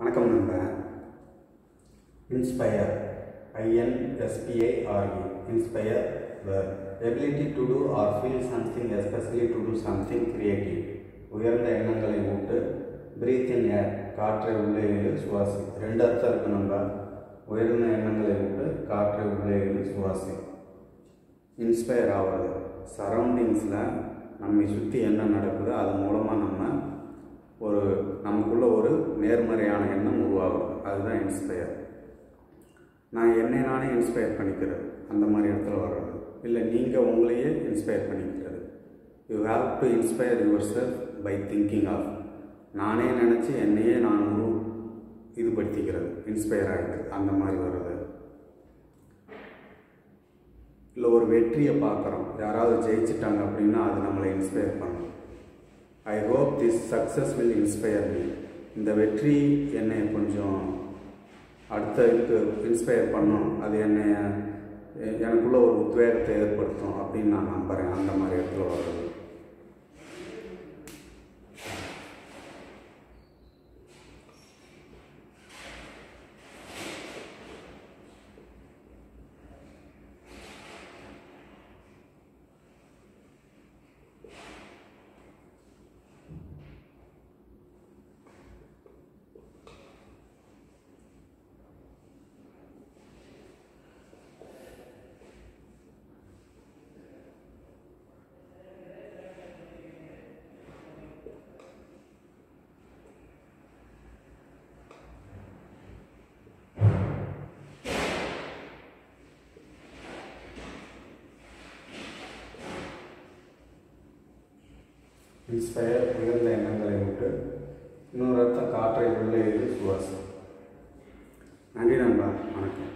வணக்கம் நண்பா inspire ஐஎன்எஸ்பிஐஆர்இ inspire the ability to do or feel something especially to do something creative உயர்ந்த எண்ணங்களை விட்டு பிரீத் இன் ஏர் காற்றை உள்ளே இழு சுவாசி ரெண்டு அர்த்தம் இருக்கு நண்பா உயர்ந்த எண்ணங்களை விட்டு காற்றை உள்ளே இழு சுவாசி இன்ஸ்பயர் ஆகிறது சரௌண்டிங்ஸில் நம்மை சுற்றி என்ன நடக்குதோ அது மூலமாக நம்ம ஒரு நமக்குள்ள ஒரு நேர்மறையான எண்ணம் உருவாகும் அதுதான் இன்ஸ்பயர் நான் என்னை நானே இன்ஸ்பயர் பண்ணிக்கிறது அந்த மாதிரி இடத்துல வர்றது இல்லை நீங்கள் உங்களையே இன்ஸ்பயர் பண்ணிக்கிறது you have to inspire yourself by thinking of நானே நினச்சி என்னையே நான் உரு இதுபடுத்திக்கிறது இன்ஸ்பயர் ஆகிக்கிறது அந்த மாதிரி வர்றது இல்லை ஒரு வெற்றியை பார்க்குறோம் யாராவது ஜெயிச்சிட்டாங்க அப்படின்னா அது நம்மளை இன்ஸ்பயர் பண்ணும் I hope this success will inspire me இந்த வெற்றி என்னை கொஞ்சம் அடுத்த இதுக்கு இன்ஸ்பயர் பண்ணும் அது என்னை எ- எனக்குள்ள ஒரு உத்வேகத்தை ஏற்படுத்தும் அப்படின்னு நான் நம்புகிறேன் அந்த மாதிரி இடத்துல வர்றது இன்ஸ்பயர் உயர்ந்த எண்ணங்களை விட்டு இன்னொரு அர்த்தம் காற்றை உள்ளே இழு சுவாசம் நன்றி நண்பா வணக்கம்